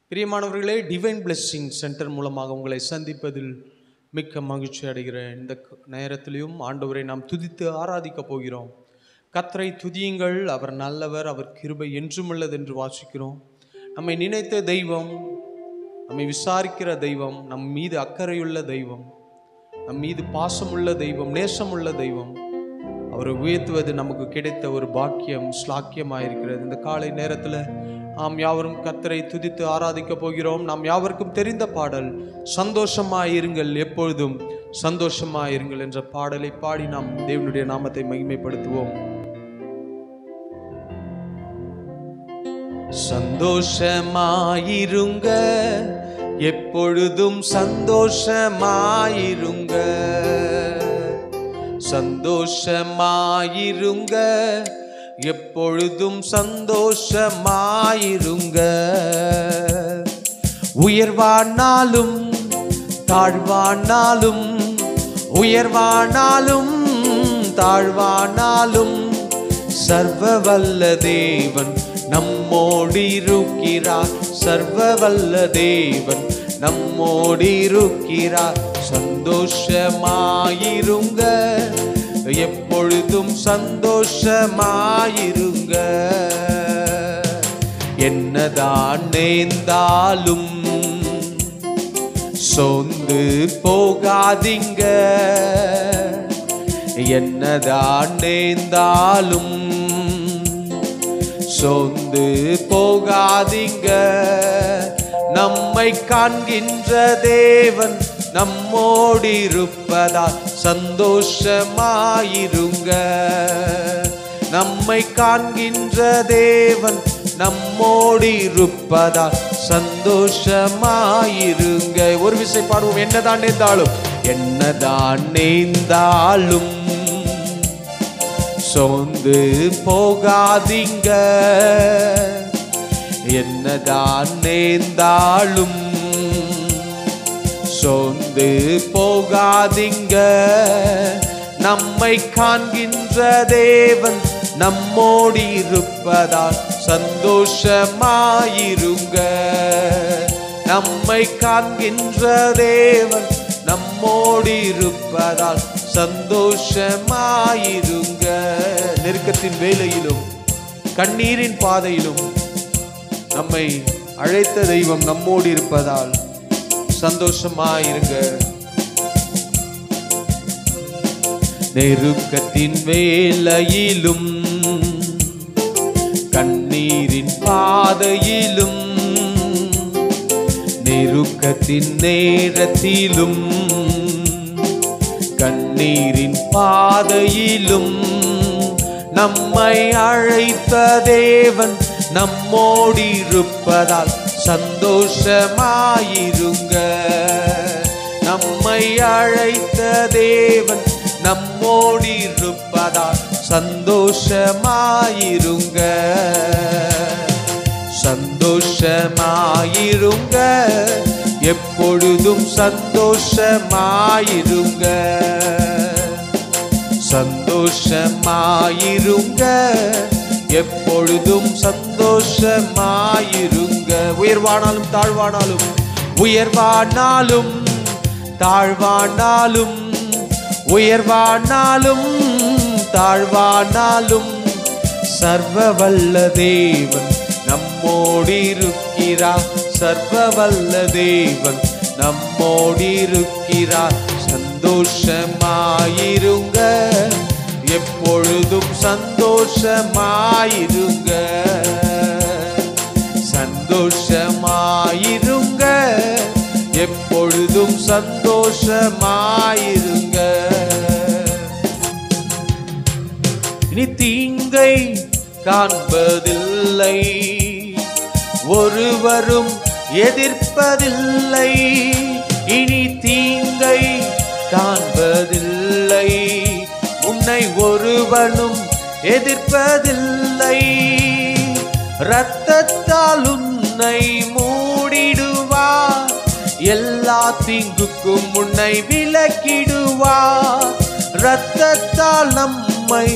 பிரியமானவர்களே divine blessing centre மூலமாக உங்களை சந்திப்பதில் மிக்க மகிழ்ச்சி அடைகிறேன் இந்த க- நேரத்திலையும் ஆண்டவரை நாம் துதித்து ஆராதிக்கப் போகிறோம் கத்தரை துதியுங்கள் அவர் நல்லவர் அவர் கிருபை என்றுமுள்ளது என்று வாசிக்கிறோம் நம்மை நினைத்த தெய்வம் நம்மை விசாரிக்கிற தெய்வம் நம் மீது அக்கறையுள்ள தெய்வம் நம் மீது பாசமுள்ள தெய்வம் நேசமுள்ள தெய்வம் அவரை உயர்த்துவது நமக்கு கிடைத்த ஒரு பாக்கியம் ஸ்லாக்கியமாயிருக்கிறது இந்த காலை நேரத்தில் நாம் யாவரும் கத்தரை துதித்து ஆராதிக்க போகிறோம் நாம் யாவருக்கும் தெரிந்த பாடல் சந்தோஷமாயிருங்கள் எப்பொழுதும் சந்தோஷமாயிருங்கள் என்ற பாடலை பாடி நாம் தேவனுடைய நாமத்தை மகிமைப்படுத்துவோம் சந்தோஷமாயிருங்க எப்பொழுதும் சந்தோஷமாயிருங்க சந்தோஷமாயிருங்க எப்பொழுதும் சந்தோஷமாயிருங்க உயர்வானாலும் தாழ்வானாலும் உயர்வானாலும் தாழ்வானாலும் சர்வ வல்ல தேவன் நம்மோடிருக்கிறார் சர்வ வல்ல தேவன் நம்மோடிருக்கிறார் சந்தோஷமாயிருங்க எப்பொழுதும் சந்தோஷமாயிருங்க என்னதான் நேர்ந்தாலும் சொந்து போகாதீங்க என்னதான் நேர்ந்தாலும் சொந்து போகாதீங்க நம்மை காண்கின்ற தேவன் நம்மோடிருப்பதால் சந்தோஷமாயிருங்க நம்மை காண்கின்ற தேவன் நம்மோடிருப்பதால் சந்தோஷமாயிருங்க ஒரு விசை பாடுவோம் என்னதான் நேர்ந்தாலும் என்னதான் நேர்ந்தாலும் சோர்ந்து போகாதீங்க என்னதான் நேர்ந்தாலும் சோர்ந்து போகாதீங்க நம்மை காண்கின்ற தேவன் நம்மோடு இருப்பதால் சந்தோஷமாயிருங்க நம்மை காண்கின்ற தேவன் நம்மோடு இருப்பதால் சந்தோஷமாயிருங்க நெருக்கத்தின் வேலையிலும் கண்ணீரின் பாதையிலும் நம்மை அழைத்த தெய்வம் நம்மோடு இருப்பதால் சந்தோஷமாயிருங்க நெருக்கத்தின் வேலையிலும் கண்ணீரின் பாதையிலும் நெருக்கத்தின் நேரத்திலும் கண்ணீரின் பாதையிலும் நம்மை அழைத்த தேவன் நம்மோடிருப்பதால் சந்தோஷமாயிருங்க நம்மை அழைத்த தேவன் நம்மோடிருப்பதால் சந்தோஷமாயிருங்க சந்தோஷமாயிருங்க எப்பொழுதும் சந்தோஷமாயிருங்க சந்தோஷமாயிருங்க எப்பொழுதும் சந்தோஷமாயிருங்க உயர்வானாலும் தாழ்வானாலும் உயர்வானாலும் தாழ்வானாலும் உயர்வானாலும் தாழ்வானாலும் சர்வ வல்ல தேவன் நம்மோடிருக்கிறார் சர்வ வல்ல தேவன் நம்மோடிருக்கிறார் சந்தோஷமாயிருங்க எப்பொழுதும் சந்தோஷமாயிருங்க சந்தோஷமாயிருங்க எப்பொழுதும் சந்தோஷமாயிருங்க இனி தீங்கை காண்பதில்லை ஒருவரும் எதிர்ப்பதில்லை இனி தீங்கை காண்பதில்லை உன்னை ஒருவனும் எதிர்ப்பதில்லை இரத்தத்தால் உன்னை மூடிடுவார் எல்லா தீங்குக்கும் உன்னை விலக்கிடுவார் இரத்தத்தால் நம்மை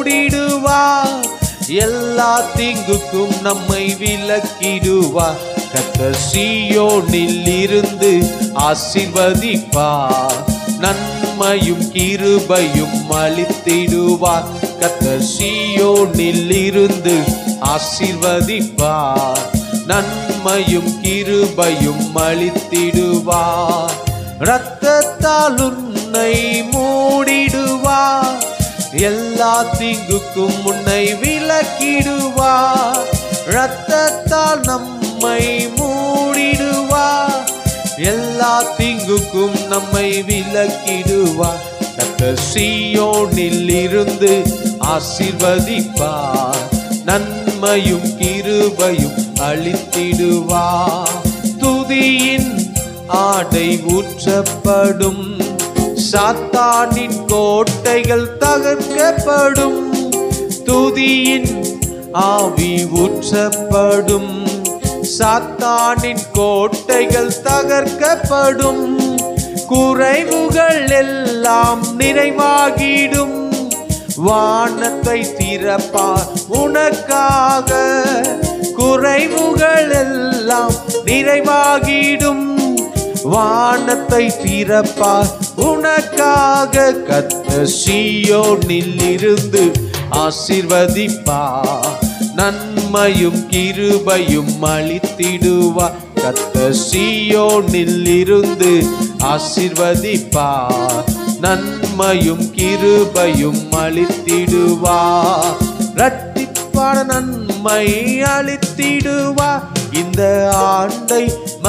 மூடிடுவார் எல்லா தீங்குக்கும் நம்மை விலக்கிடுவார் கத்தர் சீயோனில் இருந்து ஆசிர்வதிப்பார் நன்மையும் கிருபையும் அளித்திடுவார் கத்தர் சீயோனில் இருந்து ஆசிர்வதிப்பார் நன்மையும் கிருபையும் அளித்திடுவார் இரத்தத்தால் உன்னை மூடிடுவார் எல்லா தீங்குக்கும் உன்னை விலக்கிடுவார் இரத்தத்தால் நம்மை மூடிடுவார் எல்லா தீங்குக்கும் நம்மை விலக்கிடுவார் கர்த்தர் சீயோனில் இருந்து ஆசிர்வதிப்பார் நன்மையும் கிருபையும் அளித்திடுவார் துதியின் ஆடை ஊற்றப்படும் சாத்தானின் கோட்டைகள் தகர்க்கப்படும் துதியின் ஆவி ஊற்றப்படும் சாத்தானின் கோட்டைகள் தகர்க்கப்படும் குறைவுகள் எல்லாம் நிறைவாகிடும் வானத்தை திறப்பார் உனக்காக குறைவுகள் எல்லாம் நிறைவாகிடும் வானத்தை திறப்பார் உனக்காக கத்த சீயோனில் இருந்து ஆசிர்வதிப்பார் நன்மையும் கிருபையும் அளித்திடுவார் கத்த சீயோனில் இருந்து ஆசிர்வதிப்பார் நன்மையும் கிருபையும் அளித்திடுவார் ரட்டிப்பான நன்மை அளித்திடுவார் இந்த ஆண்டை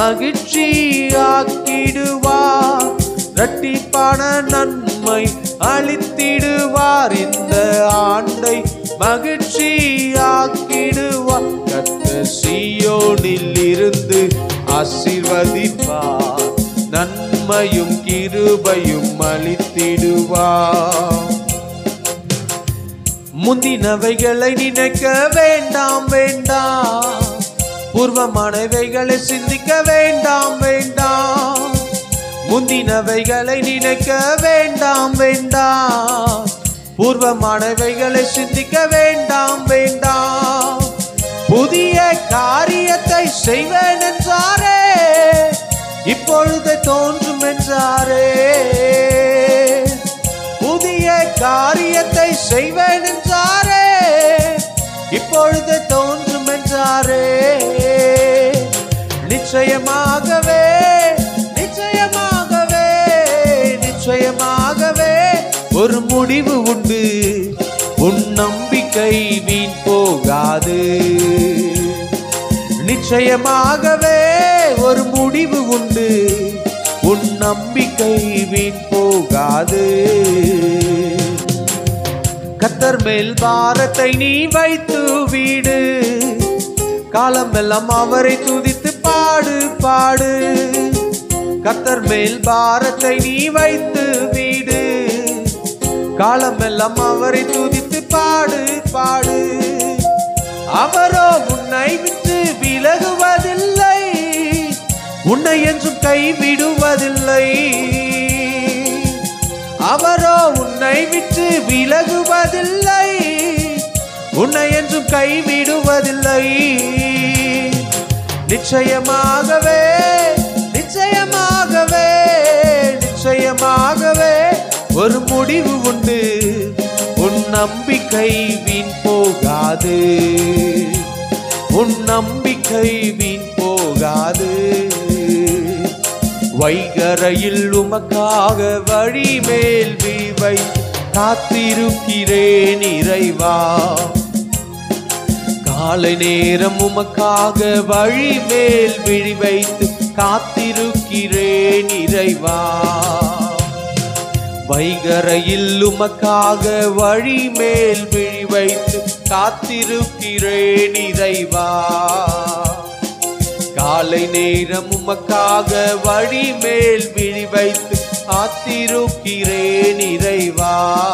மகிழ்ச்சியாக்கிடுவார் ரட்டிப்பான நன்மை அளித்திடுவார் இந்த ஆண்டை மகிழ்ச்சியாக்கிடுவார் கத்த சீயோனில் இருந்து ஆசீர்வதிப்பார் நன்மையும் கிருபையும் அளித்திடுவார் முந்தினவைகளை நினைக்க வேண்டாம் வேண்டாம் பூர்வமானவைகளை சிந்திக்க வேண்டாம் வேண்டாம் முந்தினவைகளை நினைக்க வேண்டாம் வேண்டாம் பூர்வமானவைகளை சிந்திக்க வேண்டாம் வேண்டாம் புதிய காரியத்தை செய்வேன் என்றாரே இப்பொழுது தோன்றும் என்றாரே புதிய காரியத்தை செய்வேன் என்றாரே இப்பொழுது தோன்றும் என்றாரே நிச்சயமாகவே நிச்சயமாகவே நிச்சயமாகவே ஒரு முடிவு உண்டு உன் நம்பிக்கை வீண் போகாது நிச்சயமாகவே ஒரு முடிவு உண்டு உன் நம்பிக்கை வீண் போகாது கத்தர் மேல் பாரத்தை நீ வைத்து வீடு காலமெல்லாம் அவரை துதித்து பாடு பாடு கத்தர் மேல் பாரத்தை நீ வைத்து வீடு காலமெல்லாம் அவரை துதித்து பாடு பாடு அவரோ உன்னை விட்டு விலகுவதில்லை உன்னை என்றும் கைவிடுவதில்லை அவரோ உன்னை விட்டு விலகுவதில்லை உன்னை என்றும் கைவிடுவதில்லை நிச்சயமாகவே நிச்சயமாகவே நிச்சயமாகவே ஒரு முடிவு உண்டு உன் நம்பிக்கை வீண் போகாது உன் நம்பிக்கை வீண் போகாது வைகரையில் உமக்காக வழி மேல் விவை காத்திருக்கிறேன் இறைவா காலை நேரம் உமக்காக வழி மேல் விழி வைத்து காத்திருக்கிறேன் இறைவா வைகரையில் உமக்காக வழி மேல் விழி வைத்து காத்திருக்கிறேன் இறைவா காலை நேரம் உமக்காக வழி மேல் விழி வைத்து காத்திருக்கிறேன் இறைவா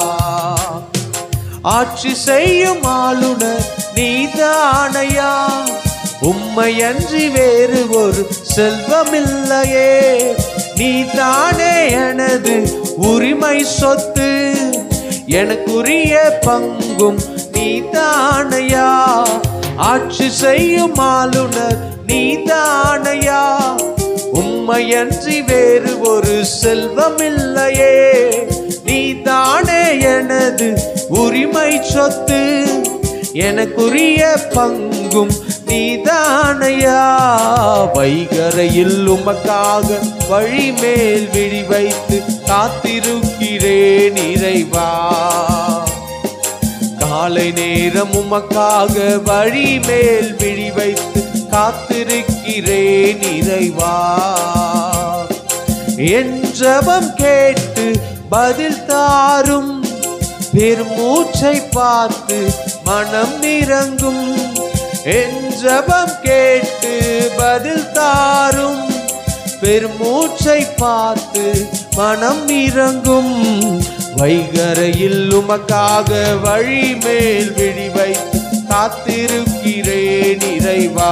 ஆட்சி செய்யும் ஆளுநர் நீதானையா உம்மையன்றி வேறு ஒரு செல்வமில்லையே நீதானே எனது உரிமை சொத்து எனக்குரிய பங்கும் நீதானையா ஆட்சி செய்யும் ஆளுநர் நீதானையா உம்மையன்றி வேறு ஒரு செல்வமில்லையே நீதானே எனது உரிமை சொத்து எனக்குரிய பங்கும் நீதானையா வைகரையில் உமக்காக வழிமேல் விழி வைத்து காத்திருக்கிறேன் இறைவா காலை நேரம் உமக்காக வழி மேல் விழி வைத்து காத்திருக்கிறேன் இறைவா என் ஜெபம் கேட்டு பதில் தாரும் பெருமூச்சை பார்த்து மனம் இறங்கும் என் ஜெபம் கேட்டு பதில் தாரும் பெருமூச்சை பார்த்து மனம் இறங்கும் வைகரையில் உமக்காக வழி மேல் விழி வைத்து காத்திருக்கிறேன் இறைவா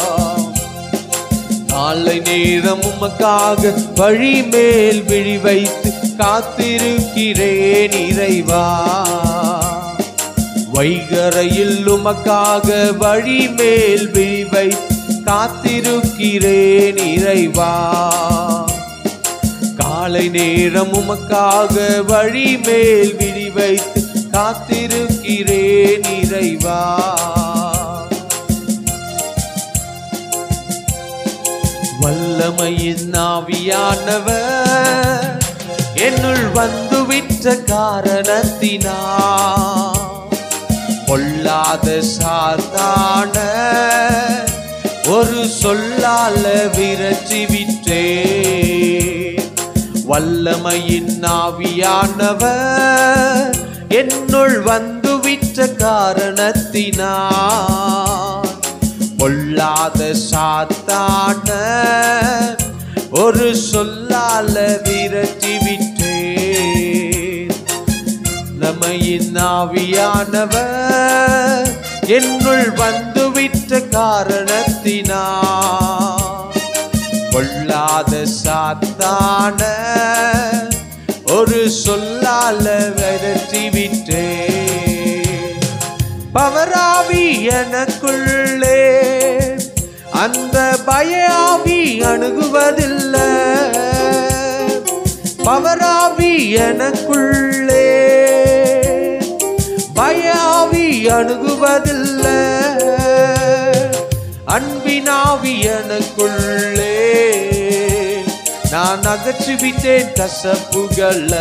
காலை நேரம் உமக்காக வழி மேல் விழி வைத்து காத்திருக்கிறேன் இறைவா வைகரையில் உமக்காக வழி மேல் விழி வைத்து காத்திருக்கிறேன் இறைவா காலை நேரம் உமக்காக வழி மேல் விழி வைத்து காத்திருக்கிறேன் இறைவா வல்லமையின் ஆவியானவர் என்னுள் வந்து விட்ட காரணத்தினா பொல்லாத சாத்தான ஒரு சொல்லால விரச்சி விட்டே வல்லமையின் ஆவியானவர் என்னுள் வந்து விட்ட காரணத்தினார் பொல்லாத சாத்தான ஒரு சொல்லால விரட்டி விட்டேன் நம்மையின் ஆவியானவர் என்னுள் வந்துவிட்ட காரணத்தினார் பொல்லாத சாத்தான ஒரு சொல்லால விரட்டி விட்டேன் பவராவி எனக்குள்ளே அந்த பயாவி அணுகுவதில்லை பவராவி எனக்குள்ளே பயாவி அணுகுவதில்லை அன்பினாவி எனக்குள்ளே நான் அகற்றிவிட்டேன் கசப்புகள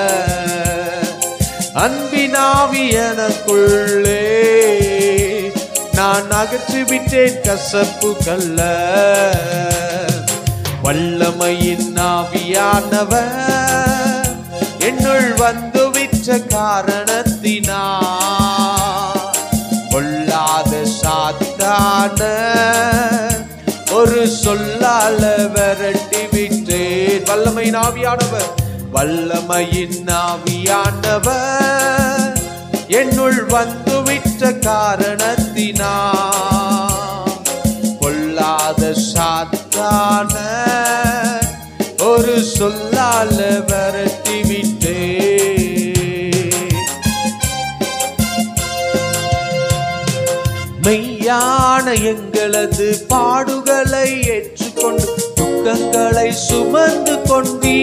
அன்பினாவி எனக்குள்ளே நான் அகற்றிவிட்டேன் கசப்புகள வல்லமையின் ஆவியானவர் என்னுள் வந்து விற்ற காரணத்தினா பொல்லாத சாத்தான ஒரு சொல்லால விரட்டி விட்டேன் வல்லமையின் ஆவியானவர் வல்லமையின் ஆவியானவர் என்னுள் வந்து விட்ட காரணத்தினா பொல்லாத சாத்தான ஒரு சொல்லால விரட்டி விட்டேன் மெய்யான எங்களது பாடுகளை ஏற்றுக்கொண்டு துக்கங்களை சுமந்து கொண்டீ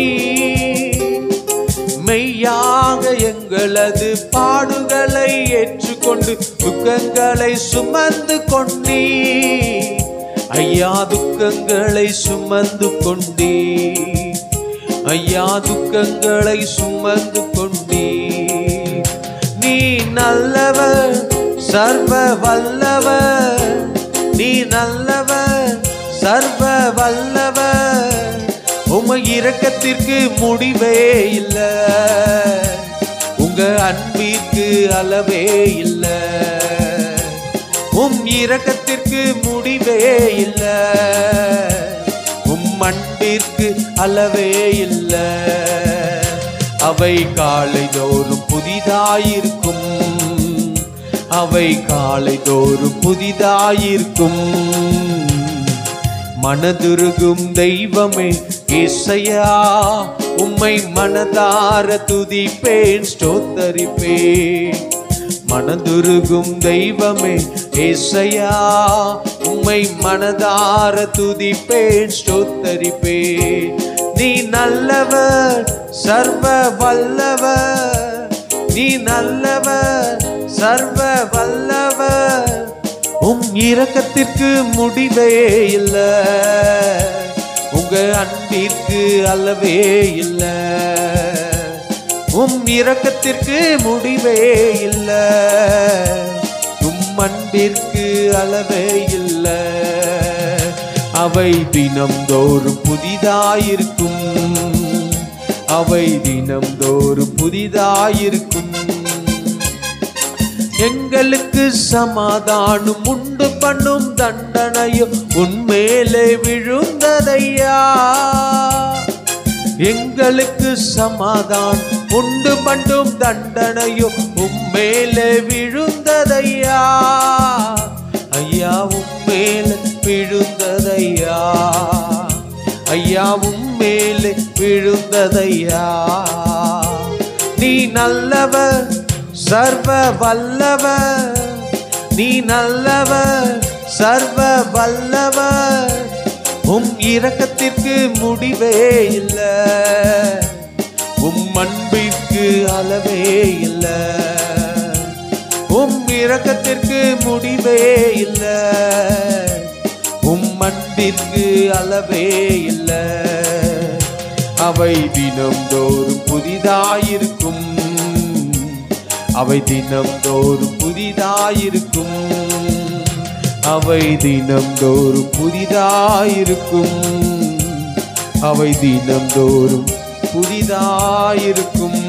மெய்யாக எங்களது பாடுகளை ஏற்றுக்கொண்டு துக்கங்களை சுமந்து கொண்டீ ஐயா துக்கங்களை சுமந்து கொண்டீ ஐயா துக்கங்களை சுமந்து கொண்டீ நீ நல்லவர் சர்வ வல்லவர் நீ நல்லவர் சர்வ வல்லவர் உம இரக்கத்திற்கு முடிவே இல்ல உங்க அன்பிற்கு அளவே இல்ல உம் இரக்கத்திற்கு முடிவே இல்ல உம் அன்பிற்கு அளவே இல்ல அவை காலை தோறும் புதிதாயிருக்கும் அவை காலை தோறும் புதிதாயிருக்கும் மனதுருகும் தெய்வமே இசையா உம்மை மனதார துதிப்பேன் ஸ்தோத்தரிப்பேன் மனதுருகும் தெய்வமே ஏசையா உம்மை மனதார துதிப்பேன் ஸ்தோத்தரிப்பேன் நீ நல்லவர் சர்வ வல்லவர் நீ நல்லவர் சர்வ வல்லவர் உம் இரக்கத்திற்கு முடிவே இல்லை உங்க அன்பிற்கு அளவே இல்லை உம் இரக்கத்திற்கு முடிவே இல்லை உம் அன்பிற்கு அளவே இல்லை அவை தினம்தோறும் புதிதாயிருக்கும் அவை தினம்தோறும் புதிதாயிருக்கும் எங்களுக்கு சமாதானம் உண்டு பண்ணும் தண்டனையும் உன்மேலே விழுந்ததையா எங்களுக்கு சமாதான் உண்டு பண்ணும் தண்டனையும் உம்மேலே விழுந்ததையா ஐயா உம்மேலே விழுந்ததையா ஐயா உம்மேலே விழுந்ததையா நீ நல்லவர் சர்வ வல்லவர் நீ நல்லவர் சர்வ வல்லவர் உம் இரக்கத்திற்கு முடிவே இல்லை உம் அன்பிற்கு அளவே இல்லை உம் இரக்கத்திற்கு முடிவே இல்லை உம் அன்பிற்கு அளவே இல்லை அவை தினம்தோறும் புதிதாயிருக்கும் அவை தினம்தோறும் புதிதாயிருக்கும் அவை தினம்தோறும் புதிதாயிருக்கும் அவை தினம்தோறும் புதிதாயிருக்கும்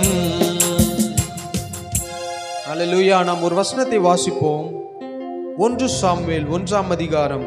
அல்லேலூயா நாம் ஒரு வசனத்தை வாசிப்போம் ஒன்று சாமுவேல் ஒன்றாம் அதிகாரம்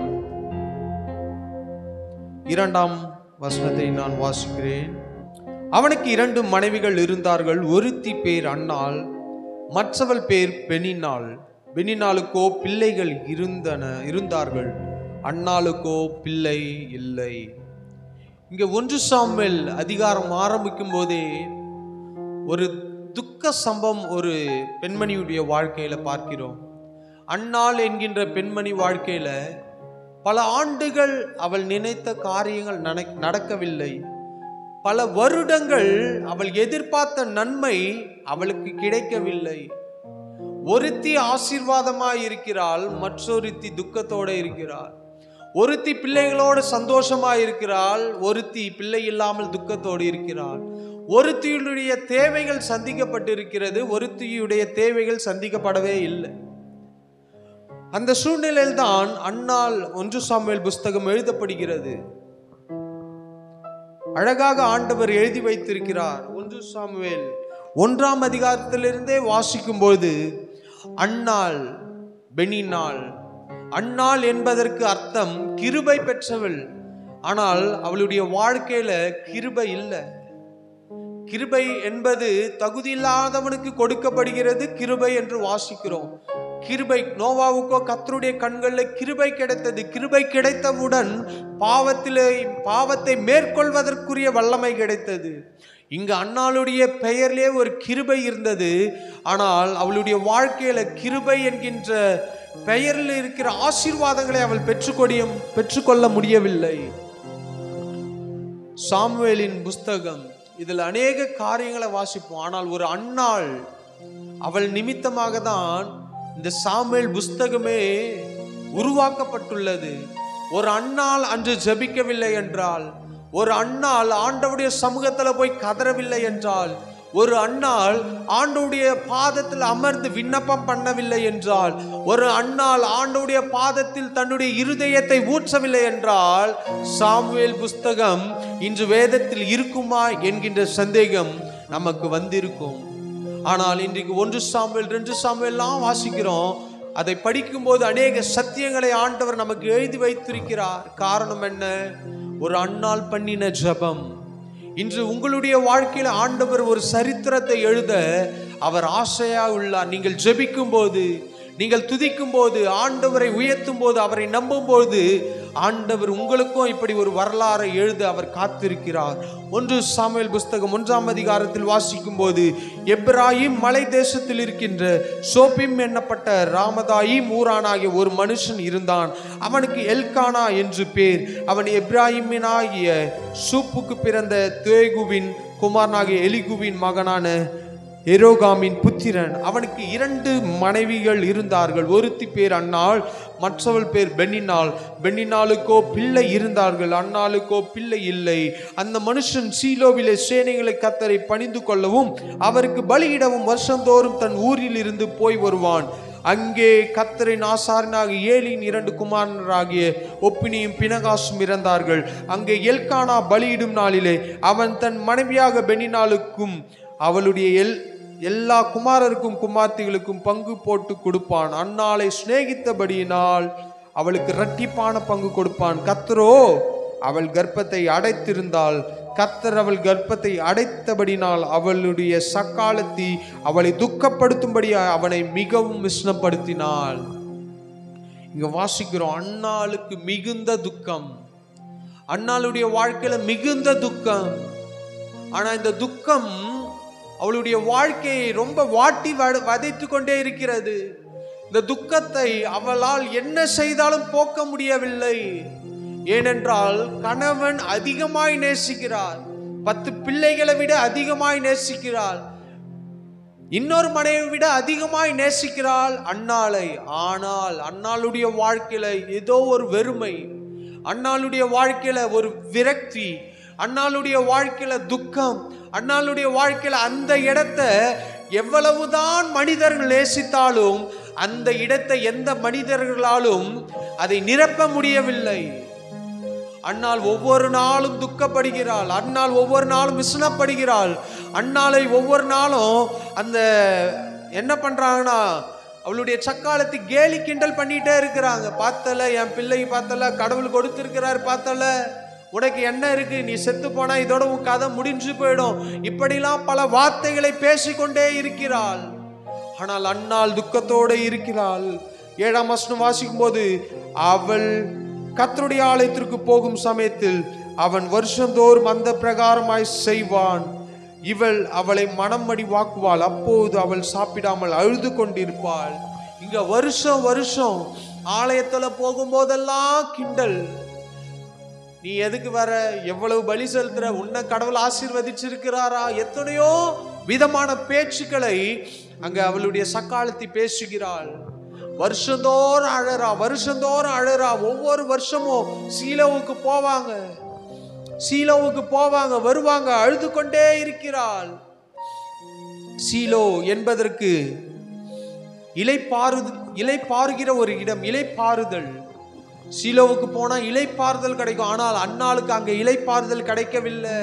இரண்டாம் வசனத்தை நான் வாசிக்கிறேன் அவனுக்கு இரண்டு மனைவிகள் இருந்தார்கள் ஒருத்தி பேர் அன்னாள் மற்றவள் பேர் பெனினாள் பெனினாளுக்கோ பிள்ளைகள் இருந்தன இருந்தார்கள் அன்னாளுக்கோ பிள்ளை இல்லை இங்க ஒன்று சாமுவேல் அதிகாரம் ஆரம்பிக்கும் போதே ஒரு துக்க சம்பவம் ஒரு பெண்மணியுடைய வாழ்க்கையில பார்க்கிறோம் அன்னாள் என்கின்ற பெண்மணி வாழ்க்கையில பல ஆண்டுகள் அவள் நினைத்த காரியங்கள் நன- நடக்கவில்லை பல வருடங்கள் அவள் எதிர்பார்த்த நன்மை அவளுக்கு கிடைக்கவில்லை ஒருத்தி ஆசீர்வாதமாய் இருக்கிறாள் மற்றொருத்தி துக்கத்தோட இருக்கிறாள் ஒருத்தி பிள்ளைகளோடு சந்தோஷமாய் இருக்கிறாள் ஒருத்தி பிள்ளை இல்லாமல் துக்கத்தோடு இருக்கிறாள் ஒருத்தியுடைய தேவைகள் சந்திக்கப்பட்டிருக்கிறது ஒருத்தியுடைய தேவைகள் சந்திக்கப்படவே இல்லை அந்த சூழ்நிலையில் தான் அன்னாள் ஒன்று சாமுவேல் புஸ்தகம் எழுதப்படுகிறது அழகாக ஆண்டவர் எழுதி வைத்திருக்கிறார் ஒன்று சாமுவேல் ஒன்றாம் அதிகாரத்திலிருந்தே வாசிக்கும்போது அன்னாள் பெனினாள் அன்னாள் என்பதற்கு அர்த்தம் கிருபை பெற்றவள் ஆனால் அவளுடைய வாழ்க்கையில கிருபை இல்லை கிருபை என்பது தகுதி இல்லாதவனுக்கு கொடுக்கப்படுகிறது கிருபை என்று வாசிக்கிறோம் கிருபை நோவாவுக்கோ கத்தருடைய கண்களில் கிருபை கிடைத்தது கிருபை கிடைத்தவுடன் பாவத்திலே பாவத்தை மேற்கொள்வதற்குரிய வல்லமை கிடைத்தது இங்கு அன்னாளுடைய பெயரிலே ஒரு கிருபை இருந்தது ஆனால் அவளுடைய வாழ்க்கையில கிருபை என்கின்ற பெயரில் இருக்கிற ஆசீர்வாதங்களை அவள் பெற்றுக்கொடிய பெற்றுக்கொள்ள முடியவில்லை சாமுவேலின் புஸ்தகம் இதில் அநேக காரியங்களை வாசிப்போம் ஆனால் ஒரு அன்னாள் அவள் நிமித்தமாக தான் இந்த சாமுவேல் புஸ்தகமே உருவாக்கப்பட்டுள்ளது ஒரு அன்னாள் அன்று ஜெபிக்கவில்லை என்றால் ஒரு அன்னாள் ஆண்டவுடைய சமூகத்துல போய் கதறவில்லை என்றால் ஒரு அன்னாள் ஆண்டவுடைய பாதத்தில் அமர்ந்து விண்ணப்பம் பண்ணவில்லை என்றால் ஒரு அன்னாள் ஆண்டவுடைய பாதத்தில் தன்னுடைய இருதயத்தை ஊற்றவில்லை என்றால் சாமுவேல் புஸ்தகம் இன்று வேதத்தில் இருக்குமா என்கின்ற சந்தேகம் நமக்கு வந்திருக்கும் ஆனால் இன்றைக்கு ஒன்று சாமுவேல் ரெண்டு சாமுவேல்லாம் வாசிக்கிறோம் அதை படிக்கும்போது அநேக சத்தியங்களை ஆண்டவர் நமக்கு எழுதி வைத்திருக்கிறார் காரணம் என்ன ஒரு அன்னாள் பண்ணின ஜெபம் இன்று உங்களுடைய வாழ்க்கையில் ஆண்டவர் ஒரு சரித்திரத்தை எழுத அவர் ஆசையா உள்ளார் நீங்கள் ஜெபிக்கும் போது நீங்கள் துதிக்கும் போது ஆண்டவரை உயர்த்தும் போது அவரை நம்பும் போது ஆண்டவர் உங்களுக்கும் இப்படி ஒரு வரலாறை எழுத அவர் காத்திருக்கிறார் ஒன்று சாமுவேல் புஸ்தகம் ஒன்றாம் அதிகாரத்தில் வாசிக்கும் போது எப்ராஹிம் மலை தேசத்தில் இருக்கின்ற சோபிம் என்னப்பட்ட ராமதாயிம் ஊரானாகிய ஒரு மனுஷன் இருந்தான் அவனுக்கு எல்கானா என்று பேர் அவன் எப்ராஹிமினாகிய சூப்புக்கு பிறந்த தேகுவின் குமாரனாகிய எலிகுவின் மகனான எரோகாமின் புத்திரன் அவனுக்கு இரண்டு மனைவிகள் இருந்தார்கள் ஒருத்தி பேர் அன்னாள் மற்றவள் பேர் பெண்ணினாள் பெண்ணினாளுக்கோ பிள்ளை இருந்தார்கள் அன்னாளுக்கோ பிள்ளை இல்லை அந்த மனுஷன் சீலோவிலே சேனைகளை கத்தரை பணிந்து கொள்ளவும் அவருக்கு பலியிடவும் வருஷந்தோறும் தன் ஊரில் இருந்து போய் வருவான் அங்கே கத்தரின் ஆசாரனாக ஏலின் இரண்டு குமாரராகிய ஒப்பினியும் பினகாசும் இறந்தார்கள் அங்கே எல்கானா பலியிடும் நாளிலே அவன் தன் மனைவியாக பெண்ணினாளுக்கும் அவளுடைய எல் எல்லா குமாரருக்கும் குமார்த்திகளுக்கும் பங்கு போட்டு கொடுப்பான் அன்னாளை சிநேகித்தபடியினால் அவளுக்கு இரட்டிப்பான பங்கு கொடுப்பான் கத்தரோ அவள் கர்ப்பத்தை அடைத்திருந்தால் கத்தர் அவள் கர்ப்பத்தை அடைத்தபடினால் அவளுடைய சக்காலத்தி அவளை துக்கப்படுத்தும்படி அவனை மிகவும் விஷ்ணப்படுத்தினாள் இங்க வாசிக்கிறோம் அன்னாளுக்கு மிகுந்த துக்கம் அன்னாளுடைய வாழ்க்கையில மிகுந்த துக்கம் ஆனா இந்த துக்கம் அவளுடைய வாழ்க்கையை ரொம்ப வாட்டி வத- வதைத்து கொண்டே இருக்கிறது இந்த துக்கத்தை அவளால் என்ன செய்தாலும் போக்க முடியவில்லை ஏனென்றால் கணவன் அதிகமாய் நேசிக்கிறார் பத்து பிள்ளைகளை விட அதிகமாய் நேசிக்கிறாள் இன்னொரு மனைவி விட அதிகமாய் நேசிக்கிறாள் அன்னாளை ஆனால் அன்னாளுடைய வாழ்க்கையில ஏதோ ஒரு வெறுமை அன்னாளுடைய வாழ்க்கையில ஒரு விரக்தி அன்னாளுடைய வாழ்க்கையில துக்கம் அன்னாளுடைய வாழ்க்கையில அந்த இடத்த எவ்வளவுதான் மனிதர்கள் நேசித்தாலும் அந்த இடத்தை எந்த மனிதர்களாலும் அதை நிரப்ப முடியவில்லை அன்னாள் ஒவ்வொரு நாளும் துக்கப்படுகிறாள் அன்னாள் ஒவ்வொரு நாளும் விசனப்படுகிறாள் அன்னாளை ஒவ்வொரு நாளும் அந்த என்ன பண்றாங்கன்னா அவளுடைய சக்காலத்தை கேலி கிண்டல் பண்ணிட்டே இருக்கிறாங்க பார்த்தல என் பிள்ளை பார்த்தல கடவுள் கொடுத்திருக்கிறார் பார்த்தல உனக்கு என்ன இருக்கு நீ செத்து போனா இதோட உன் கதை முடிஞ்சு போயிடும் இப்படிலாம் பல வார்த்தைகளை பேசிக்கொண்டே இருக்கிறாள் ஆனால் அன்னாள் துக்கத்தோடு இருக்கிறாள் ஏழாம் வசனம் வாசிக்கும் போது அவள் கர்த்தருடைய ஆலயத்திற்கு போகும் சமயத்தில் அவன் வருஷந்தோறும் அந்த பிரகாரமாய் செய்வான் இவள் அவளை மனமடி வாக்குவாள் அப்போது அவள் சாப்பிடாமல் அழுது கொண்டிருப்பாள் இங்க வருஷம் வருஷம் ஆலயத்துல போகும்போதெல்லாம் கிண்டல் நீ எதுக்கு வர எவ்வளவு பலி செலுத்துற உன்னை கடவுள் ஆசீர்வதிச்சிருக்கிறாரா எத்தனையோ விதமான பேச்சுக்களை அங்க அவளுடைய சக்காலத்தி பேசுகிறாள் வருஷந்தோறும் அழறா வருஷந்தோறும் அழறா ஒவ்வொரு வருஷமும் சீலோவுக்கு போவாங்க சீலோவுக்கு போவாங்க வருவாங்க அழுது கொண்டே இருக்கிறாள் சீலோ என்பதற்கு இலை பாரு இலை பாருகிற ஒரு இடம் இலை பாருதல் சீலோவுக்கு போனா இலை பாறுதல் கிடைக்கும் ஆனால் அன்னாளுக்கு அங்க இலை பாறுதல் கிடைக்கவில்லை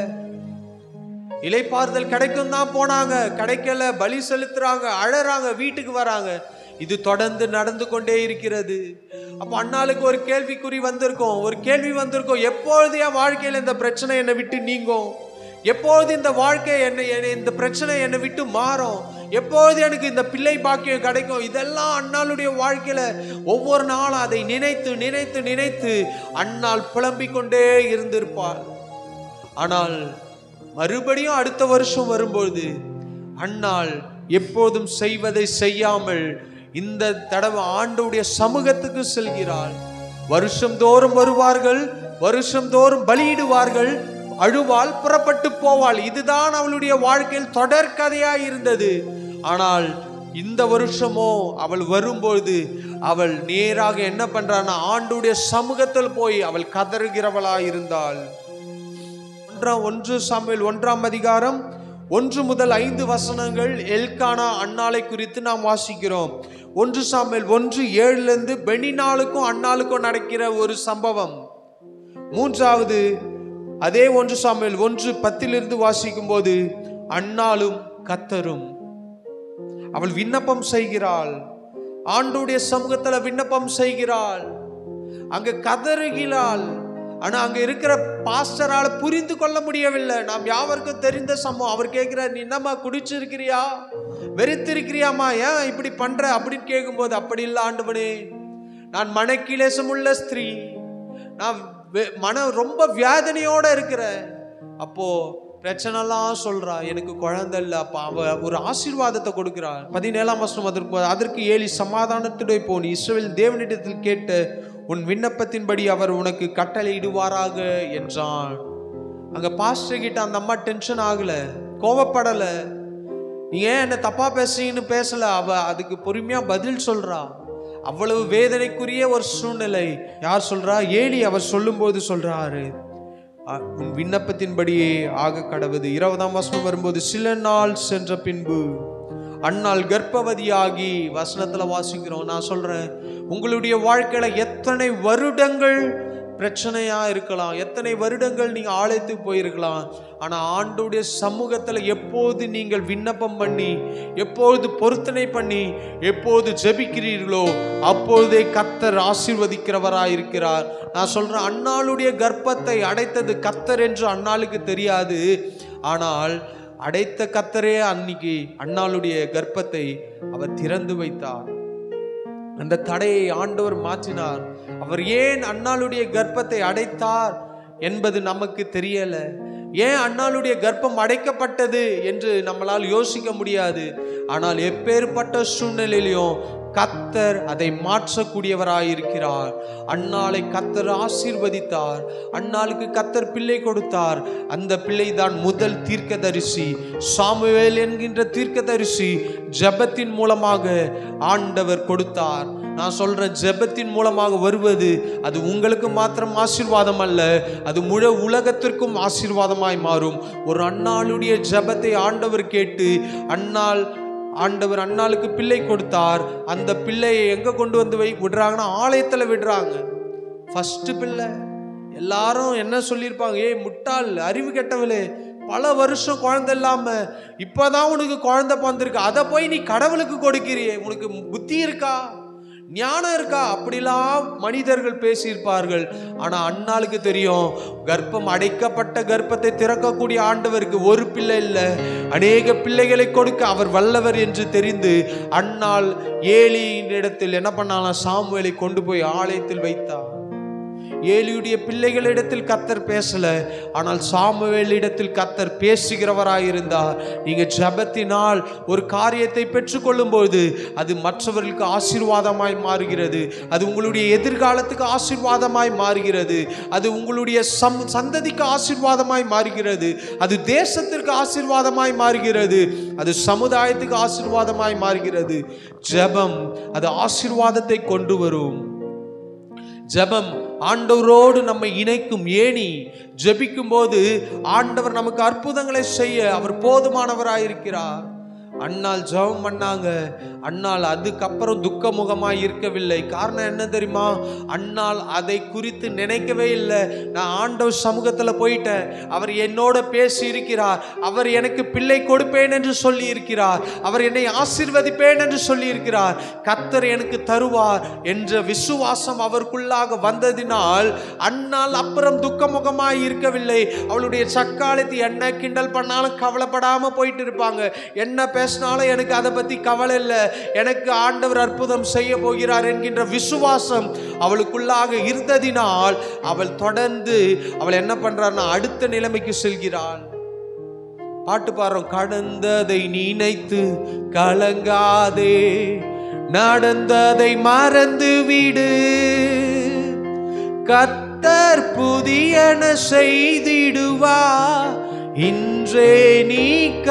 இலை பாறுதல் கிடைக்கும் தான் போனாங்க கிடைக்கல பலி செலுத்துறாங்க அழறாங்க வீட்டுக்கு வராங்க இது தொடர்ந்து நடந்து கொண்டே இருக்கிறது அப்ப அண்ணாளுக்கு ஒரு கேள்விக்குறி வந்திருக்கும் ஒரு கேள்வி வந்திருக்கும் எப்பொழுது என் வாழ்க்கையில இந்த பிரச்சனை என்னை விட்டு நீங்கும் எப்பொழுது இந்த வாழ்க்கை என்னை என்னை- இந்த பிரச்சனை என்னை விட்டு மாறும் எப்பொழுது எனக்கு இந்த பிள்ளை பாக்கியம் கிடைக்கும் இதெல்லாம் அண்ணாளுடைய வாழ்க்கையில ஒவ்வொரு நாளும் அதை நினைத்து நினைத்து நினைத்து அண்ணாள் புலம்பிக் கொண்டே இருந்திருப்பாள் ஆனால் மறுபடியும் அடுத்த வருஷம் வரும்பொழுது அன்னாள் எப்போதும் செய்வதை செய்யாமல் இந்த தடவை ஆண்டவுடைய சமூகத்துக்கு செல்கிறாள் வருஷம் வருவார்கள் வருஷம் தோறும் பலியிடுவார்கள் அழுவாள் புறப்பட்டு போவாள் இதுதான் அவளுடைய வாழ்க்கையில் தொடர்கதையா இருந்தது ஆனால் இந்த வருஷமோ அவள் வரும்பொழுது அவள் நேராக என்ன பண்றான்னா ஆண்டுடைய சமூகத்தில் போய் அவள் கதறுகிறவளா இருந்தாள் ஒன்றாம் ஒன்று சாமுவேல் ஒன்றாம் அதிகாரம் ஒன்று முதல் ஐந்து வசனங்கள் எல்கானா அன்னாளை குறித்து நாம் வாசிக்கிறோம் ஒன்று சாமுவேல் ஒன்று ஏழுலேருந்து பெனினாளுக்கும் அன்னாளுக்கும் நடக்கிற ஒரு சம்பவம் மூன்றாவது அதே ஒன்று சாமுவேல் ஒன்று பத்திலிருந்து வாசிக்கும் போது அன்னாளும் கத்தரும் அவள் விண்ணப்பம் செய்கிறாள் ஆண்டுடைய சமூகத்துல விண்ணப்பம் செய்கிறாள் அங்க கதறுகிறாள் ஆனா அங்க இருக்கிற பாஸ்டரால புரிந்து கொள்ள முடியவில்லை நாம் யாவருக்கும் தெரிந்த சம்பவம் அவர் கேட்கிறார் நீ என்னம்மா குடிச்சிருக்கிறியா வெறித்திருக்கிறியாம்மா ஏன் இப்படி பண்ற அப்படின்னு கேட்கும்போது அப்படி இல்லை ஆண்டவனே நான் மனக்கிலேசமுள்ள ஸ்திரீ நான் வே- மன ரொம்ப வியாதனையோட இருக்கிறேன் அப்போ பிரச்சனைலாம் சொல்றா எனக்கு குழந்தை இல்லை அப்ப அவ ஒரு ஆசீர்வாதத்தை கொடுக்கிறா பதினேழாம் வருஷம் அதற்கு அதற்கு ஏழி சமாதானத்துடைய போன் இஸ்ரவேல் தேவனிடத்தில் கேட்ட உன் விண்ணப்பத்தின்படி அவர் உனக்கு கட்டளையிடுவாராக என்றான் அங்க பாஸ்டர் கிட்ட அந்த அம்மா டென்ஷன் ஆகல கோவப்படல நீ ஏன் என்ன தப்பா பேசுறீங்கன்னு பேசல அவ அதுக்கு பொறுமையா பதில் சொல்றா அவ்வளவு வேதனைக்குரிய ஒரு சூழ்நிலை யார் சொல்றா ஏலி அவர் சொல்லும்போது சொல்றாரு அ- உன் விண்ணப்பத்தின்படியே ஆக கடவுது இருபதாம் வசனம் வரும்போது சில நாள் சென்ற பின்பு அன்னாள் கர்ப்பவதியாகி வசனத்துல வாசிக்கிறோம் நான் சொல்றேன் உங்களுடைய வாழ்க்கையில எத்தனை வருடங்கள் பிரச்சனையா இருக்கலாம் எத்தனை வருடங்கள் நீங்க ஆலயத்துக்கு போயிருக்கலாம் ஆனா ஆண்டுடைய சமூகத்துல எப்போது நீங்கள் விண்ணப்பம் பண்ணி எப்போது பொருத்தனை பண்ணி எப்போது ஜெபிக்கிறீர்களோ அப்பொழுதே கத்தர் ஆசீர்வதிக்கிறவராய் இருக்கிறார் நான் சொல்றேன் அன்னாளுடைய கர்ப்பத்தை அடைத்தது கத்தர் என்று அன்னாளுக்கு தெரியாது ஆனால் அடைத்த கத்தரே அன்னைக்கு அன்னாளுடைய கர்ப்பத்தை அவர் திறந்து வைத்தார் அந்த தடையை ஆண்டவர் மாற்றினார் அவர் ஏன் அன்னாளுடைய கர்ப்பத்தை அடைத்தார் என்பது நமக்கு தெரியல ஏன் அன்னாளுடைய கர்ப்பம் அடைக்கப்பட்டது என்று நம்மளால் யோசிக்க முடியாது ஆனால் எப்பேற்பட்ட சூழ்நிலையிலும் கத்தர் அதை மாற்றக்கூடியவராயிருக்கிறார் அன்னாளை கத்தர் ஆசீர்வதித்தார் அன்னாளுக்கு கத்தர் பிள்ளை கொடுத்தார் அந்த பிள்ளை தான் முதல் தீர்க்கதரிசி சாமுவேல் என்கின்ற தீர்க்கதரிசி ஜெபத்தின் மூலமாக ஆண்டவர் கொடுத்தார் நான் சொல்றேன் ஜெபத்தின் மூலமாக வருவது அது உங்களுக்கு மாத்திரம் ஆசீர்வாதம் அல்ல அது முழு உலகத்திற்கும் ஆசீர்வாதமாய் மாறும் ஒரு அன்னாளுடைய ஜெபத்தை ஆண்டவர் கேட்டு அன்னாள் ஆண்டவர் அன்னாளுக்கு பிள்ளை கொடுத்தார் அந்த பிள்ளையை எங்க கொண்டு வந்து வை விடுறாங்கன்னா ஆலயத்துல விடுறாங்க ஃபர்ஸ்ட் பிள்ளை எல்லாரும் என்ன சொல்லியிருப்பாங்க ஏய் முட்டாள் அறிவு கெட்டவளே பல வருஷம் குழந்தை இல்லாம இப்பதான் உனக்கு குழந்தை பிறந்திருக்கு அதை போய் நீ கடவுளுக்கு கொடுக்கிறியே உனக்கு புத்தி இருக்கா ஞானம் இருக்கா அப்படிலாம் மனிதர்கள் பேசியிருப்பார்கள் ஆனா அண்ணாளுக்கு தெரியும் கர்ப்பம் அடைக்கப்பட்ட கர்ப்பத்தை திறக்கக்கூடிய ஆண்டவருக்கு ஒரு பிள்ளை இல்லை அநேக பிள்ளைகளை கொடுக்க அவர் வல்லவர் என்று தெரிந்து அன்னாள் ஏலியின் இடத்தில் என்ன பண்ணாலாம் சாமுவேலை கொண்டு போய் ஆலயத்தில் வைத்தார் ஏலியுடைய பிள்ளைகளிடத்தில் கத்தர் பேசல ஆனால் சாமுவேலிடத்தில் கத்தர் பேசுகிறவராயிருந்தார் நீங்க ஜெபத்தினால் ஒரு காரியத்தை பெற்றுக்கொள்ளும்போது அது மற்றவர்களுக்கு ஆசீர்வாதமாய் மாறுகிறது அது உங்களுடைய எதிர்காலத்துக்கு ஆசீர்வாதமாய் மாறுகிறது அது உங்களுடைய சம் சந்ததிக்கு ஆசீர்வாதமாய் மாறுகிறது அது தேசத்திற்கு ஆசீர்வாதமாய் மாறுகிறது அது சமுதாயத்துக்கு ஆசீர்வாதமாய் மாறுகிறது ஜெபம் அது ஆசீர்வாதத்தை கொண்டு வரும் ஜெபம் ஆண்டவரோடு நம்மை இணைக்கும் ஏணி ஜெபிக்கும் போது ஆண்டவர் நமக்கு அற்புதங்களை செய்ய அவர் போதுமானவராயிருக்கிறார் அண்ணால் ஜெபம் பண்ணாங்க அண்ணால் அதுக்கப்புறம் துக்கமுகமாய் இருக்கவில்லை காரணம் என்ன தெரியுமா அண்ணால் அதை குறித்து நினைக்கவே இல்லை நான் ஆண்டவர் சமூகத்தில் போயிட்டேன் அவர் என்னோட பேசி இருக்கிறார் அவர் எனக்கு பிள்ளை கொடுப்பேன் என்று சொல்லி இருக்கிறார் அவர் என்னை ஆசீர்வதிப்பேன் என்று சொல்லி இருக்கிறார் கத்தர் எனக்கு தருவார் என்ற விசுவாசம் அவருக்குள்ளாக வந்ததினால் அண்ணால் அப்புறம் துக்கமுகமாய் இருக்கவில்லை அவளுடைய சக்காலத்தை என்ன கிண்டல் பண்ணாலும் கவலைப்படாம போயிட்டு இருப்பாங்க என்ன பேசினாலும் எனக்கு அதை பத்தி கவலை இல்லை எனக்கு ஆண்டவர் அற்புதம் செய்ய போகிறார் என்கின்ற விசுவாசம் அவளுக்குள்ளாக இருந்ததினால் அவள் தொடர்ந்து அவள் என்ன பண்றான்னா அடுத்த நிலைமைக்கு செல்கிறாள் பாட்டு பாடுறோம் கடந்ததை நினைத்து கலங்காதே நடந்ததை மறந்து விடு கத்தர் புதியன செய்திடுவா இன்றே நீ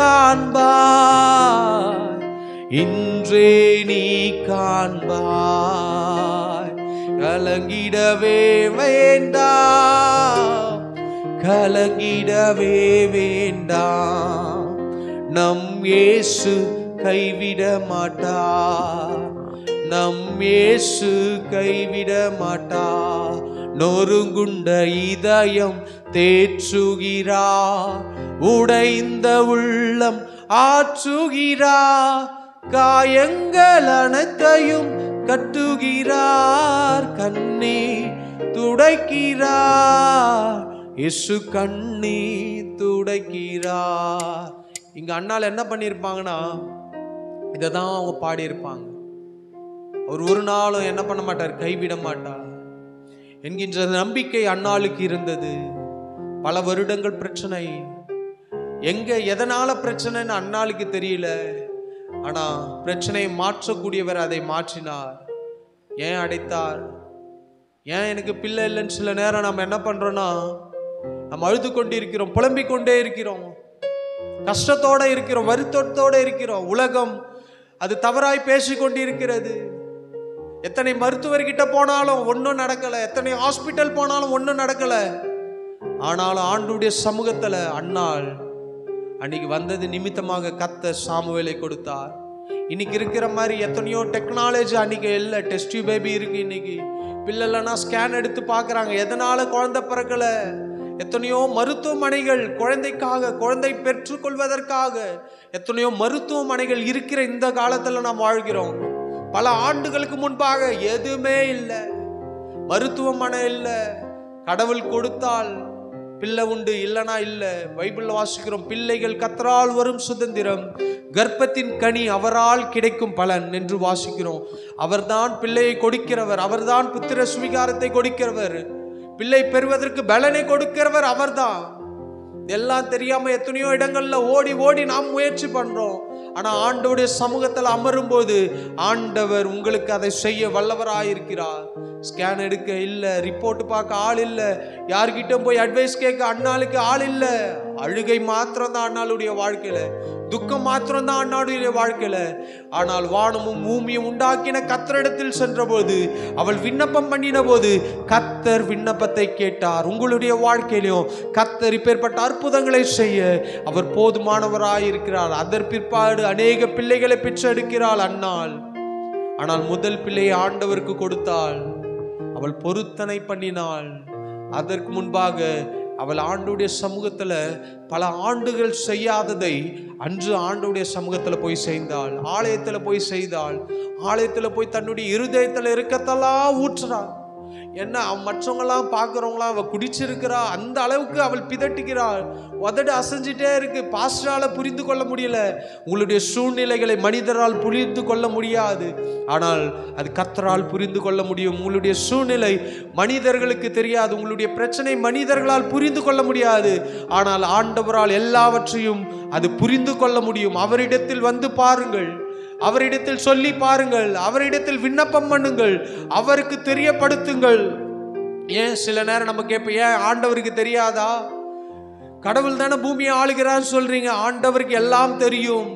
காண்பாய் இன்றே நீ காண்பாய் கலங்கிடவே வேண்டாம் கலங்கிடவே வேண்டாம் நம் இயேசு கைவிட மாட்டார் நம் இயேசு கைவிட மாட்டார் நொறுங்குண்ட இதயம் தேற்றுகிறார் உடைந்த உள்ளம் ஆற்றுகிறார் காயங்கள் அனைத்தையும் கட்டுகிறார் கண்ணீ துடைக்கிறார் இயேசு கண்ணீ துடைக்கிறார் இங்க அண்ணால் என்ன பண்ணியிருப்பாங்கன்னா இதை தான் அவங்க பாடியிருப்பாங்க அவர் ஒரு நாளும் என்ன பண்ண மாட்டார் கைவிட மாட்டார் என்கின்ற நம்பிக்கை அன்னாளுக்கு இருந்தது பல வருடங்கள் பிரச்சனை எங்க எதனால பிரச்சனைன்னு அன்னாளுக்கு தெரியல ஆனா பிரச்சனையை மாற்றக்கூடியவர் அதை மாற்றினார் ஏன் அடைத்தார் ஏன் எனக்கு பிள்ளை இல்லைன்னு சில நேரம் நம்ம என்ன பண்றோம்னா நம்ம அழுது கொண்டு இருக்கிறோம் புலம்பிக் கொண்டே இருக்கிறோம் கஷ்டத்தோட இருக்கிறோம் வருத்தத்தோட இருக்கிறோம் உலகம் அது தவறாய் பேசிக் கொண்டு இருக்கிறது எத்தனை மருத்துவர்கிட்ட போனாலும் ஒன்றும் நடக்கல எத்தனை ஹாஸ்பிட்டல் போனாலும் ஒன்றும் நடக்கல ஆனாலும் ஆண்டுடைய சமூகத்துல அன்னாள் அன்னைக்கு வந்தது நிமித்தமாக கத்த சாமுவேலை கொடுத்தார் இன்னைக்கு இருக்கிற மாதிரி எத்தனையோ டெக்னாலஜி அன்னைக்கு இல்லை டெஸ்ட் பேபி இருக்கு இன்னைக்கு பிள்ளைலன்னா ஸ்கேன் எடுத்து பார்க்கறாங்க எதனால குழந்தை பிறக்கல எத்தனையோ மருத்துவமனைகள் குழந்தைக்காக குழந்தை பெற்றுக்கொள்வதற்காக எத்தனையோ மருத்துவமனைகள் இருக்கிற இந்த காலத்துல நாம் வாழ்கிறோம் பல ஆண்டுகளுக்கு முன்பாக எதுவுமே இல்லை மருத்துவமனை இல்லை கடவுள் கொடுத்தால் பிள்ளை உண்டு இல்லனா இல்ல பைபிள்ல வாசிக்கிறோம் பிள்ளைகள் கத்தரால் வரும் சுதந்திரம் கர்ப்பத்தின் கனி அவரால் கிடைக்கும் பலன் என்று வாசிக்கிறோம் அவர்தான் பிள்ளையை கொடுக்கிறவர் அவர்தான் புத்திர சுவிகாரத்தை கொடுக்கிறவர் பிள்ளை பெறுவதற்கு பலனை கொடுக்கிறவர் அவர்தான் எல்லாம் தெரியாம எத்தனையோ இடங்கள்ல ஓடி ஓடி நாம் முயற்சி பண்றோம் ஆனா ஆண்டவருடைய சமூகத்தில் அமரும் போது ஆண்டவர் உங்களுக்கு அதை செய்ய வல்லவராயிருக்கிறார் ஸ்கேன் எடுக்க இல்ல ரிப்போர்ட் பார்க்க ஆள் இல்ல யார்கிட்ட போய் அட்வைஸ் கேட்க அண்ணாளுக்கு ஆள் இல்ல அழுகை மாத்திரம் தான் அண்ணாளுடைய வாழ்க்கையில துக்கம் மாத்திரம் தான் அண்ணாளுடைய வாழ்க்கையில ஆனால் வானமும் பூமியும் உண்டாக்கின கத்தரிடத்தில் சென்றபோது அவள் விண்ணப்பம் பண்ணின போது கத்தர் விண்ணப்பத்தை கேட்டார் உங்களுடைய வாழ்க்கையிலும் கத்தர் இப்பேற்பட்ட அற்புதங்களை செய்ய அவர் போதுமானவராயிருக்கிறார் அதன் பிற்பாடு அநேக பிள்ளைகளை பெற்றெடுக்கிறாள் அன்னாள் ஆனால் முதல் பிள்ளையை ஆண்டவருக்கு கொடுத்தாள் அவள் பொருத்தனை பண்ணினாள் அதற்கு முன்பாக அவள் ஆண்டுடைய சமூகத்துல பல ஆண்டுகள் செய்யாததை அன்று ஆண்டுடைய சமூகத்துல போய் செய்தாள் ஆலயத்துல போய் செய்தாள் ஆலயத்துல போய் தன்னுடைய இருதயத்துல இருக்கத்தெல்லாம் ஊற்றுறாள் என்ன அவன் மற்றவங்களாம் பார்க்குறவங்களாம் அவள் குடிச்சிருக்கிறா அந்த அளவுக்கு அவள் பிதட்டுகிறாள் உதடு அசைஞ்சிட்டே இருக்கு பாஸ்டரால புரிந்து கொள்ள முடியல உங்களுடைய சூழ்நிலைகளை மனிதரால் புரிந்து கொள்ள முடியாது ஆனால் அது கத்தரால் புரிந்து கொள்ள முடியும் உங்களுடைய சூழ்நிலை மனிதர்களுக்கு தெரியாது உங்களுடைய பிரச்சனை மனிதர்களால் புரிந்து கொள்ள முடியாது ஆனால் ஆண்டவரால் எல்லாவற்றையும் அது புரிந்து கொள்ள முடியும் அவரிடத்தில் வந்து பாருங்கள் அவரிடத்தில் சொல்லி பாருங்கள் அவரிடத்தில் விண்ணப்பம் பண்ணுங்கள் அவருக்கு தெரியப்படுத்துங்கள் ஏன் சில நேரம் நம்ம கேட்போம் ஏன் ஆண்டவருக்கு தெரியாதா கடவுள் தானே பூமியை ஆளுகிறான்னு சொல்றீங்க ஆண்டவருக்கு எல்லாம் தெரியும்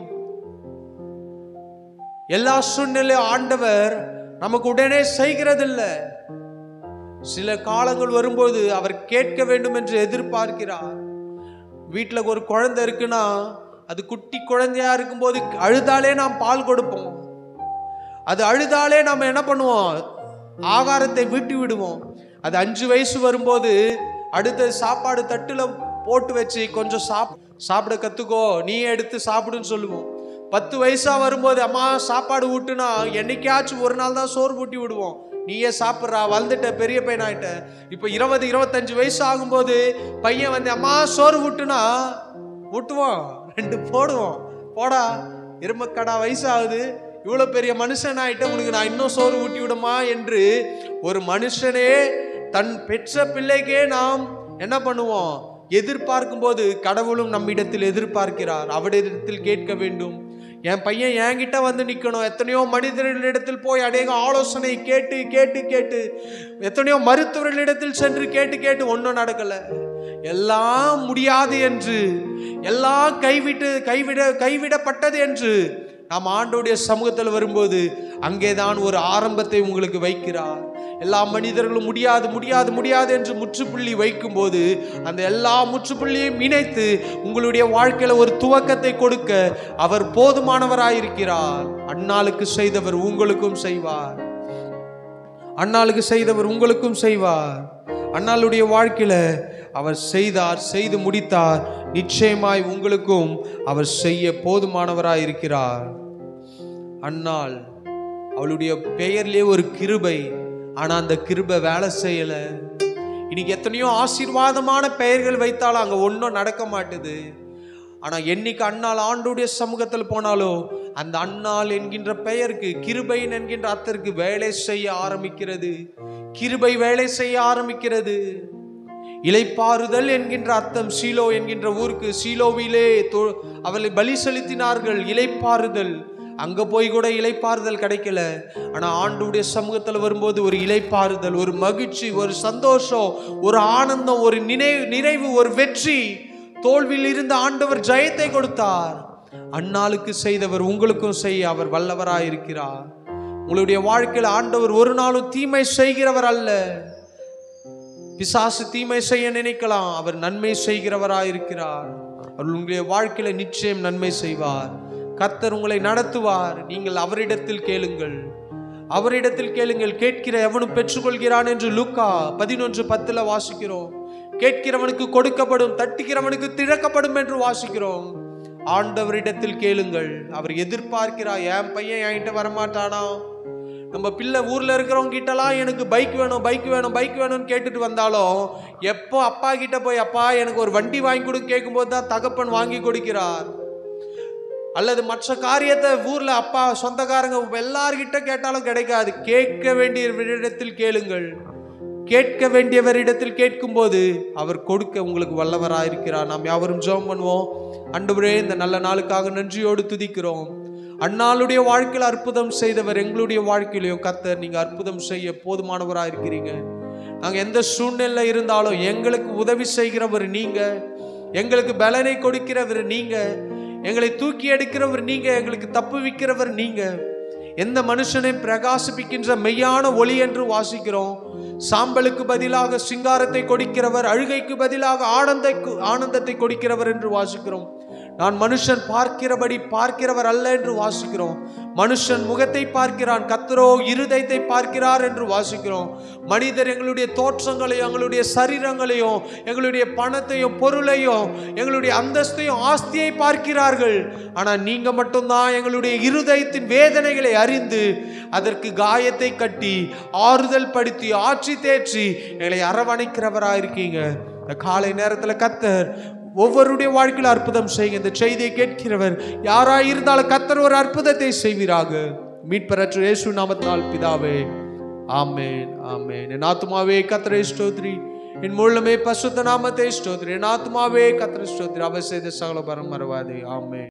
எல்லா சூழ்நிலையும் ஆண்டவர் நமக்கு உடனே செய்கிறதில்ல சில காலங்கள் வரும்போது அவர் கேட்க வேண்டும் என்று எதிர்பார்க்கிறார் வீட்டில் ஒரு குழந்தை இருக்குன்னா அது குட்டி குழந்தையா இருக்கும்போது அழுதாலே நாம் பால் கொடுப்போம் அது அழுதாலே நாம் என்ன பண்ணுவோம் ஆகாரத்தை விட்டு விடுவோம் அது அஞ்சு வயசு வரும்போது அடுத்த சாப்பாடு தட்டுல போட்டு வச்சு கொஞ்சம் சாப் சாப்பிட கத்துக்கோ நீ எடுத்து சாப்பிடுன்னு சொல்லுவோம் பத்து வயசா வரும்போது அம்மா சாப்பாடு ஊட்டுனா என்னைக்காச்சும் ஒரு நாள் தான் சோறு ஊட்டி விடுவோம் நீயே சாப்பிட்றா வளர்ந்துட்ட பெரிய பையனாயிட்ட இப்போ இருபது இருபத்தஞ்சு வயசு ஆகும்போது பையன் வந்து அம்மா சோறு ஊட்டுனா ஊட்டுவோம் ரெண்டு போடுவோம் போடா எருமக்கடா வயசாகுது இவ்வளோ பெரிய மனுஷன் ஆயிட்ட உனக்கு நான் இன்னும் சோறு ஊட்டி விடுமா என்று ஒரு மனுஷனே தன் பெற்ற பிள்ளைக்கே நாம் என்ன பண்ணுவோம் எதிர்பார்க்கும் போது கடவுளும் நம்மிடத்தில் எதிர்பார்க்கிறார் அவரிடத்தில் கேட்க வேண்டும் என் பையன் என்கிட்ட வந்து நிற்கணும் எத்தனையோ மனிதர்களிடத்தில் போய் அநேக ஆலோசனை கேட்டு கேட்டு கேட்டு எத்தனையோ மருத்துவர்களிடத்தில் சென்று கேட்டு கேட்டு ஒன்றும் நடக்கலை எல்லாம் முடியாது என்று எல்லாம் கைவிட்டு கைவிட கைவிடப்பட்டது என்று நாம் ஆண்டோடைய சமூகத்தில் வரும்போது அங்கேதான் ஒரு ஆரம்பத்தை உங்களுக்கு வைக்கிறார் எல்லா மனிதர்களும் முடியாது முடியாது முடியாது என்று முற்றுப்புள்ளி வைக்கும்போது அந்த எல்லா முற்றுப்புள்ளியையும் இணைத்து உங்களுடைய வாழ்க்கையில ஒரு துவக்கத்தை கொடுக்க அவர் போதுமானவராயிருக்கிறார் அண்ணாளுக்கு செய்தவர் உங்களுக்கும் செய்வார் அண்ணாளுக்கு செய்தவர் உங்களுக்கும் செய்வார் அண்ணாளுடைய வாழ்க்கையில அவர் செய்தார் செய்து முடித்தார் நிச்சயமாய் உங்களுக்கும் அவர் செய்ய போதுமானவராய் இருக்கிறார் அன்னாள் அவளுடைய பெயர்லயே ஒரு கிருபை ஆனா அந்த கிருபை வேலை செய்யல இன்னைக்கு எத்தனையோ ஆசீர்வாதமான பெயர்கள் வைத்தாலும் அங்க ஒன்றும் நடக்க மாட்டுது ஆனா என்னைக்கு அண்ணால் ஆண்டுடைய சமூகத்தில் போனாலோ அந்த அண்ணால் என்கின்ற பெயருக்கு கிருபையின் என்கின்ற அத்தருக்கு வேலை செய்ய ஆரம்பிக்கிறது கிருபை வேலை செய்ய ஆரம்பிக்கிறது இலைப்பாறுதல் என்கின்ற அர்த்தம் சீலோ என்கின்ற ஊருக்கு சீலோவிலே தொ- அவளை பலி செலுத்தினார்கள் இலைப்பாறுதல் அங்க போய் கூட இலைப்பாறுதல் கிடைக்கல ஆனா ஆண்டுடைய சமூகத்துல வரும்போது ஒரு இலைப்பாறுதல் ஒரு மகிழ்ச்சி ஒரு சந்தோஷம் ஒரு ஆனந்தம் ஒரு நினைவு நிறைவு ஒரு வெற்றி தோல்வியில் இருந்த ஆண்டவர் ஜெயத்தை கொடுத்தார் அந்நாளுக்கு செய்தவர் உங்களுக்கும் செய்ய அவர் வல்லவராயிருக்கிறார் உங்களுடைய வாழ்க்கையில் ஆண்டவர் ஒரு நாளும் தீமை செய்கிறவர் அல்ல பிசாசு தீமை செய்ய நினைக்கலாம் அவர் நன்மை செய்கிறவராயிருக்கிறார் அவர் உங்களுடைய வாழ்க்கையில நிச்சயம் நன்மை செய்வார் கர்த்தர் உங்களை நடத்துவார் நீங்கள் அவரிடத்தில் கேளுங்கள் அவரிடத்தில் கேளுங்கள் கேட்கிற எவனும் பெற்றுக்கொள்கிறான் என்று லூக்கா பதினொன்று பத்துல வாசிக்கிறோம் கேட்கிறவனுக்கு கொடுக்கப்படும் தட்டுகிறவனுக்கு திறக்கப்படும் என்று வாசிக்கிறோம் ஆண்டவரிடத்தில் கேளுங்கள் அவர் எதிர்பார்க்கிறார் என் பையன் என்கிட்ட வரமாட்டானா நம்ம பிள்ளை ஊர்ல இருக்கிறவங்க கிட்டலாம் எனக்கு பைக் வேணும் பைக் வேணும் பைக் வேணும்னு கேட்டுட்டு வந்தாலும் எப்போ அப்பா கிட்ட போய் அப்பா எனக்கு ஒரு வண்டி வாங்கி கொடு கேட்கும்போது தான் தகப்பன் வாங்கி கொடுக்கிறார் அல்லது மற்ற காரியத்தை ஊர்ல அப்பா சொந்தக்காரங்க எல்லார்கிட்ட கேட்டாலும் கிடைக்காது கேட்க வேண்டியவரிடத்தில் கேளுங்கள் கேட்க வேண்டியவரிடத்தில் கேட்கும்போது அவர் கொடுக்க உங்களுக்கு வல்லவராக இருக்கிறார் நாம் யாவரும் ஜெபம் பண்ணுவோம் அன்றுவரே இந்த நல்ல நாளுக்காக நன்றியோடு துதிக்கிறோம் அண்ணாளுடைய வாழ்க்கையில் அற்புதம் செய்தவர் எங்களுடைய வாழ்க்கையிலையும் கத்தர் நீங்க அற்புதம் செய்ய போதுமானவராக இருக்கிறீங்க நாங்க எந்த சூழ்நிலை இருந்தாலும் எங்களுக்கு உதவி செய்கிறவர் நீங்க எங்களுக்கு பலனை கொடுக்கிறவர் நீங்க எங்களை தூக்கி எடுக்கிறவர் நீங்க எங்களுக்கு தப்புவிக்கிறவர் நீங்க எந்த மனுஷனை பிரகாசிப்பிக்கின்ற மெய்யான ஒளி என்று வாசிக்கிறோம் சாம்பலுக்கு பதிலாக சிங்காரத்தை கொடுக்கிறவர் அழுகைக்கு பதிலாக ஆனந்தை ஆனந்தத்தை கொடுக்கிறவர் என்று வாசிக்கிறோம் நான் மனுஷன் பார்க்கிறபடி பார்க்கிறவர் அல்ல என்று வாசிக்கிறோம் மனுஷன் முகத்தை பார்க்கிறான் கத்தரோ இருதயத்தை பார்க்கிறார் என்று வாசிக்கிறோம் மனிதர் எங்களுடைய தோற்றங்களையும் எங்களுடைய சரீரங்களையும் எங்களுடைய பணத்தையும் பொருளையும் எங்களுடைய அந்தஸ்தையும் ஆஸ்தியை பார்க்கிறார்கள் ஆனால் நீங்க மட்டும்தான் எங்களுடைய இருதயத்தின் வேதனைகளை அறிந்து அதற்கு காயத்தை கட்டி ஆறுதல் படுத்தி ஆட்சி தேற்றி எங்களை அரவணைக்கிறவராக இருக்கீங்க இந்த காலை நேரத்தில் கத்தர் ஒவ்வொருடைய வாழ்க்கையில் அற்புதம் செய்யுங்க இந்த செய்தியை கேட்கிறவர் யாராய் இருந்தாலும் கத்தர் ஒரு அற்புதத்தை செய்வீராக மீட்பரற்ற இயேசு நாமத்தினால் பிதாவே ஆமேன் ஆமேன் என் ஆத்துமாவே கத்தரை ஸ்தோத்ரி என் முள்ளமே பசுத்த நாமத்தை ஸ்தோத்ரி என் ஆத்துமாவே கத்தரை ஸ்தோத்ரி அவர் செய்த சகல பரம் மறவாதே ஆமேன்